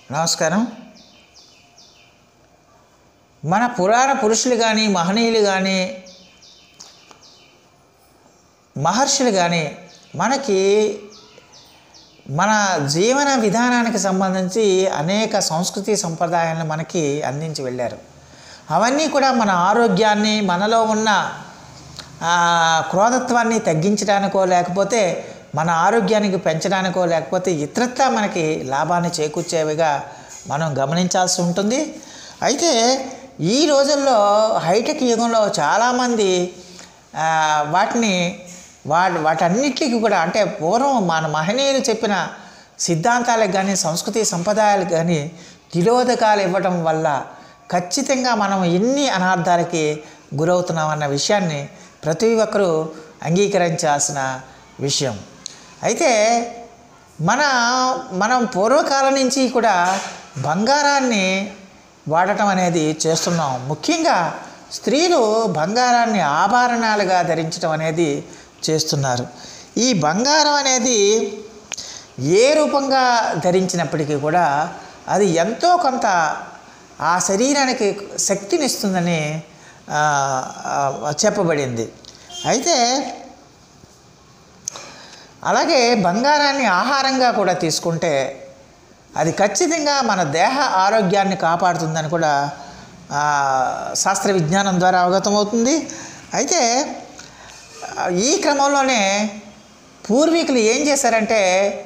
నమస్కారం మన పురాణ పురుషులు కానీ మహనీయులు కానీ మహర్షులు కానీ మనకి మన జీవన విధానానికి సంబంధించి అనేక సంస్కృతి సంప్రదాయాలను మనకి అందించి వెళ్ళారు అవన్నీ కూడా మన ఆరోగ్యాన్ని మనలో ఉన్న ఆ, క్రోధత్వాన్ని తగ్గించడానికో లేకపోతే మన ఆరోగ్యానికి పెంచడానికో లేకపోతే ఇతరత్రా మనకి లాభాన్ని చేకూర్చేవిగా మనం గమనించాల్సి ఉంటుంది అయితే ఈ రోజుల్లో హైటెక్ యుగంలో చాలామంది ఆ, వాటిని వా వాటన్నిటికీ కూడా అంటే పూర్వం మన మహనీయులు చెప్పిన సిద్ధాంతాలకు కానీ సంస్కృతి సంప్రదాయాలకు కానీ తిరోధకాలు ఇవ్వడం వల్ల ఖచ్చితంగా మనం ఎన్ని అనార్థాలకి గురవుతున్నామన్న విషయాన్ని ప్రతి ఒక్కరూ అంగీకరించాల్సిన విషయం అయితే మన మనం పూర్వకాలం నుంచి కూడా బంగారాన్ని వాడటం అనేది చేస్తున్నాం ముఖ్యంగా స్త్రీలు బంగారాన్ని ఆభరణాలుగా ధరించడం అనేది చేస్తున్నారు ఈ బంగారం అనేది ఏ రూపంగా ధరించినప్పటికీ కూడా అది ఎంతో కొంత ఆ శరీరానికి శక్తినిస్తుందని ఆ, ఆ, చెప్పబడింది అయితే అలాగే బంగారాన్ని ఆహారంగా కూడా తీసుకుంటే అది ఖచ్చితంగా మన దేహ ఆరోగ్యాన్ని కాపాడుతుందని కూడా ఆ, శాస్త్ర విజ్ఞానం ద్వారా అవగతమవుతుంది అయితే ఆ, ఈ క్రమంలోనే పూర్వీకులు ఏం చేశారంటే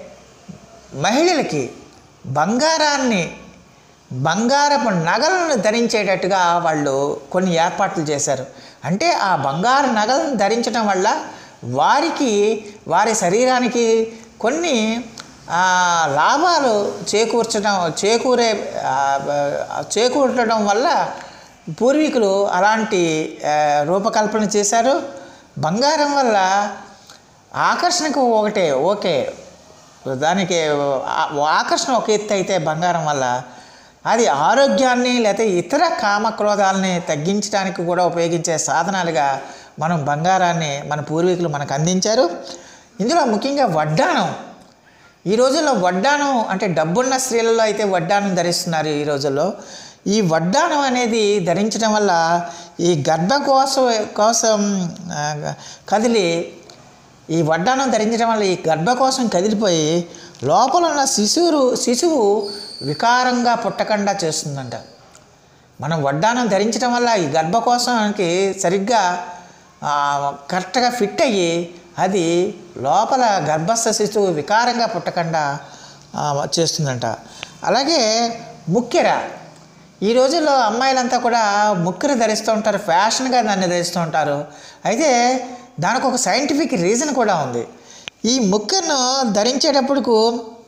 మహిళలకి బంగారాన్ని బంగారపు నగలను ధరించేటట్టుగా వాళ్ళు కొన్ని ఏర్పాట్లు చేశారు అంటే ఆ బంగారు నగలను ధరించడం వల్ల వారికి వారి శరీరానికి కొన్ని ఆ, లాభాలు చేకూర్చడం చేకూరే ఆ, ఆ, చేకూర్చడం వల్ల పూర్వీకులు అలాంటి ఆ, రూపకల్పన చేశారు బంగారం వల్ల ఆకర్షణకు ఒకటే ఓకే దానికి ఆ- ఆకర్షణ ఒక ఎత్తు అయితే బంగారం వల్ల అది ఆరోగ్యాన్ని లేకపోతే ఇతర కామక్రోధాలని తగ్గించడానికి కూడా ఉపయోగించే సాధనాలుగా మనం బంగారాన్ని మన పూర్వీకులు మనకు అందించారు ఇందులో ముఖ్యంగా వడ్డానం ఈ రోజుల్లో వడ్డానం అంటే డబ్బున్న స్త్రీలలో అయితే వడ్డానం ధరిస్తున్నారు ఈ రోజుల్లో ఈ వడ్డానం అనేది ధరించడం వల్ల ఈ గర్భకోశం కోసం ఆ, కదిలి ఈ వడ్డానం ధరించడం వల్ల ఈ గర్భకోశం కదిలిపోయి లోపల ఉన్న శిశువు శిశువు వికారంగా పుట్టకుండా చేస్తుందంట మనం వడ్డానం ధరించడం వల్ల ఈ గర్భకోశానికి సరిగ్గా ఆ, కరెక్ట్గా ఫిట్ అయ్యి అది లోపల గర్భస్థ శిశువు వికారంగా పుట్టకుండా ఆ, చేస్తుందంట అలాగే ముక్కెర ఈ రోజుల్లో అమ్మాయిలంతా కూడా ముక్కెర ధరిస్తూ ఉంటారు ఫ్యాషన్గా దాన్ని ధరిస్తూ ఉంటారు అయితే దానికి ఒక సైంటిఫిక్ రీజన్ కూడా ఉంది ఈ ముక్కెరను ధరించేటప్పుడుకు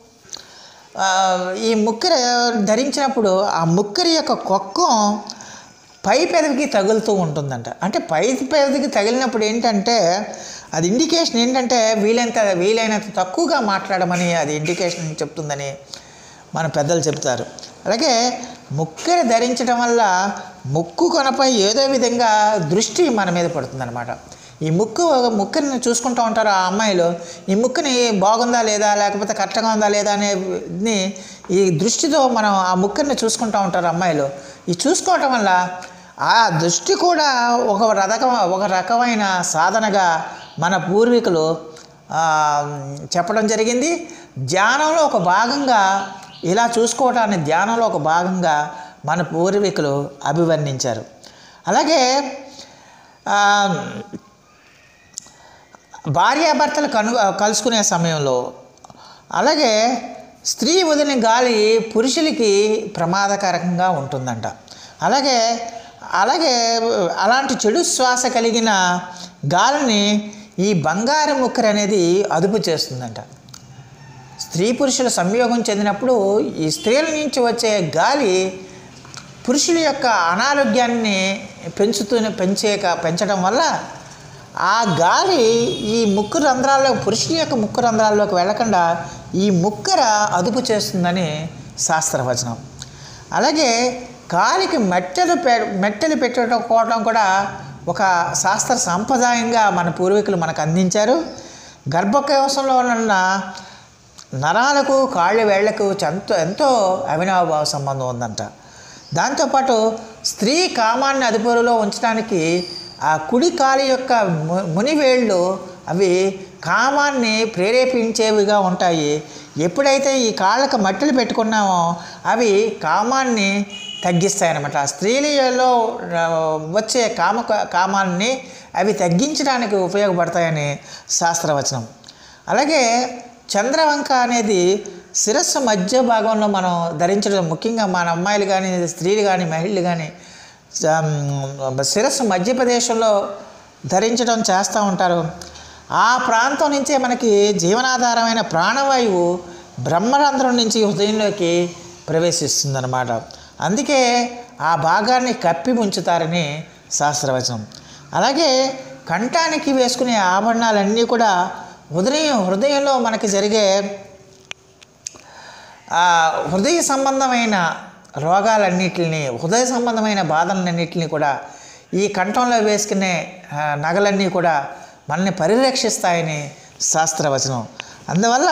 ఆ, ఈ ముక్కెర ధరించినప్పుడు ఆ ముక్కెర యొక్క కొక్కం పై పెదవికి తగులుతూ ఉంటుందంట అంటే పై పెదవికి తగిలినప్పుడు ఏంటంటే అది ఇండికేషన్ ఏంటంటే వీలైనంత వీలైనంత తక్కువగా మాట్లాడమని అది ఇండికేషన్ చెప్తుందని మన పెద్దలు చెప్తారు అలాగే ముక్కెర ధరించడం వల్ల ముక్కు కొనపై ఏదో విధంగా దృష్టి మన మీద పడుతుందన్నమాట ఈ ముక్కు ముక్కుని చూసుకుంటూ ఉంటారు ఆ అమ్మాయిలు ఈ ముక్కుని బాగుందా లేదా లేకపోతే కరెక్ట్గా ఉందా లేదా అనేది ఈ దృష్టితో మనం ఆ ముక్కుని చూసుకుంటూ ఉంటారు అమ్మాయిలు ఈ చూసుకోవటం వల్ల ఆ దృష్టి కూడా ఒక రకం ఒక రకమైన సాధనగా మన పూర్వీకులు ఆ, చెప్పడం జరిగింది ధ్యానంలో ఒక భాగంగా ఇలా చూసుకోవటాన్ని ధ్యానంలో ఒక భాగంగా మన పూర్వీకులు అభివర్ణించారు అలాగే ఆ, భార్యాభర్తలు కను కలుసుకునే సమయంలో అలాగే స్త్రీ వదిలిన గాలి పురుషులకి ప్రమాదకరంగా ఉంటుందంట అలాగే అలాగే అలాంటి చెడు శ్వాస కలిగిన గాలిని ఈ బంగారు ముక్కర అనేది అదుపు చేస్తుందంట స్త్రీ పురుషుల సంయోగం చెందినప్పుడు ఈ స్త్రీల నుంచి వచ్చే గాలి పురుషుల యొక్క అనారోగ్యాన్ని పెంచుతూ పెంచే పెంచడం వల్ల ఆ గాలి ఈ ముక్కు రంధ్రాల్లో పురుషుల యొక్క ముక్కు రంధ్రాల్లోకి వెళ్ళకుండా ఈ ముక్కర అదుపు చేస్తుందని శాస్త్రవచనం అలాగే కాలికి మెట్టెలు పె మెట్టెలు పెట్టుకోవడం కూడా ఒక శాస్త్ర సాంప్రదాయంగా మన పూర్వీకులు మనకు అందించారు గర్భకోశంలో ఉన్న నరాలకు కాళ్ళు వేళ్లకు ఎంతో ఎంతో అవినాభావ సంబంధం ఉందంట దాంతోపాటు స్త్రీ కామాన్ని అదుపులో ఉంచడానికి ఆ కుడి కాలి యొక్క ము- మునివేళ్ళు అవి కామాన్ని ప్రేరేపించేవిగా ఉంటాయి ఎప్పుడైతే ఈ కాళ్ళకు మట్టలు పెట్టుకున్నామో అవి కామాన్ని తగ్గిస్తాయన్నమాట ఆ స్త్రీలలో ఆ, వచ్చే కామ కామాన్ని అవి తగ్గించడానికి ఉపయోగపడతాయని శాస్త్రవచనం అలాగే చంద్రవంక అనేది శిరస్సు మధ్య భాగంలో మనం ధరించడం ముఖ్యంగా మన అమ్మాయిలు కానీ స్త్రీలు కానీ మహిళలు కానీ స- శిరస్సు మధ్య ప్రదేశంలో ధరించడం చేస్తూ ఉంటారు ఆ ప్రాంతం నుంచే మనకి జీవనాధారమైన ప్రాణవాయువు బ్రహ్మరంధ్రం నుంచి హృదయంలోకి ప్రవేశిస్తుందన్నమాట అందుకే ఆ భాగాన్ని కప్పి ఉంచుతారని శాస్త్రవచనం అలాగే కంఠానికి వేసుకునే ఆభరణాలన్నీ కూడా హృదయం హృదయంలో మనకి జరిగే ఆ హృదయ సంబంధమైన రోగాలన్నిటిని హృదయ సంబంధమైన బాధలన్నింటినీ కూడా ఈ కంఠంలో వేసుకునే ఆ, నగలన్నీ కూడా మనల్ని పరిరక్షిస్తాయని శాస్త్రవచనం అందువల్ల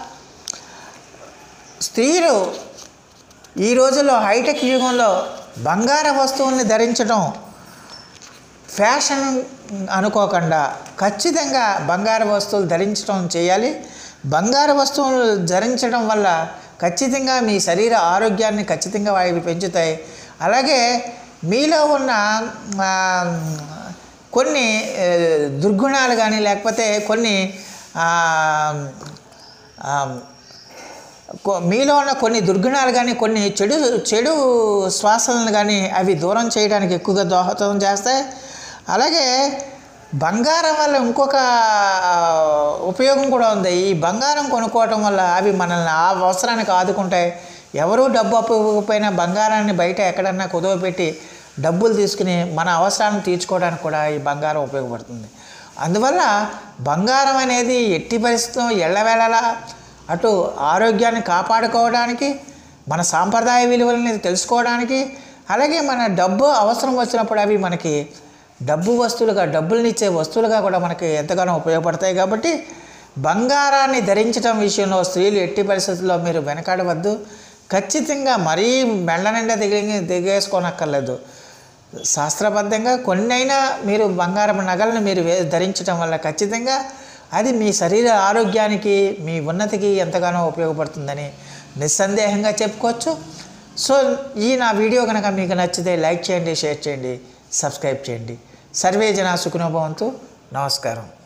స్త్రీలు ఈ రోజుల్లో హైటెక్ యుగంలో బంగార వస్తువుల్ని ధరించడం ఫ్యాషన్ అనుకోకుండా ఖచ్చితంగా బంగారు వస్తువులు ధరించడం చేయాలి బంగారు వస్తువులు ధరించడం వల్ల ఖచ్చితంగా మీ శరీర ఆరోగ్యాన్ని ఖచ్చితంగా అవి పెంచుతాయి అలాగే మీలో ఉన్న ఆ, కొన్ని ఆ, దుర్గుణాలు కానీ లేకపోతే కొన్ని ఆ, ఆ, కొ- మీలో ఉన్న కొన్ని దుర్గుణాలు కానీ కొన్ని చెడు చెడు శ్వాసలను కానీ అవి దూరం చేయడానికి ఎక్కువగా దోహదం చేస్తాయి అలాగే బంగారం వల్ల ఇంకొక ఆ, ఉపయోగం కూడా ఉంది ఈ బంగారం కొనుక్కోవటం వల్ల అవి మనల్ని ఆ అవసరానికి ఆదుకుంటాయి ఎవరూ డబ్బు అప్పకపోయినా బంగారాన్ని బయట ఎక్కడన్నా కుదవపెట్టి డబ్బులు తీసుకుని మన అవసరాలను తీర్చుకోవడానికి కూడా ఈ బంగారం ఉపయోగపడుతుంది అందువల్ల బంగారం అనేది ఎట్టి పరిస్థితుల్లో ఎళ్ళవేళలా అటు ఆరోగ్యాన్ని కాపాడుకోవడానికి మన సాంప్రదాయ విలువలని తెలుసుకోవడానికి అలాగే మన డబ్బు అవసరం వచ్చినప్పుడు అవి మనకి డబ్బు వస్తువులుగా డబ్బులనిచ్చే వస్తువులుగా కూడా మనకి ఎంతగానో ఉపయోగపడతాయి కాబట్టి బంగారాన్ని ధరించడం విషయంలో స్త్రీలు ఎట్టి పరిస్థితుల్లో మీరు వెనకాడవద్దు ఖచ్చితంగా మరీ మెళ్ళ నిండా దిగి దిగేసుకోనక్కర్లేదు శాస్త్రబద్ధంగా కొన్నైనా మీరు బంగారం నగలను మీరు వే- ధరించడం వల్ల ఖచ్చితంగా అది మీ శరీర ఆరోగ్యానికి మీ ఉన్నతికి ఎంతగానో ఉపయోగపడుతుందని నిస్సందేహంగా చెప్పుకోవచ్చు సో ఈ నా వీడియో కనుక మీకు నచ్చితే లైక్ చేయండి షేర్ చేయండి సబ్స్క్రైబ్ చేయండి సర్వే జన సుఖనోభవంతు నమస్కారం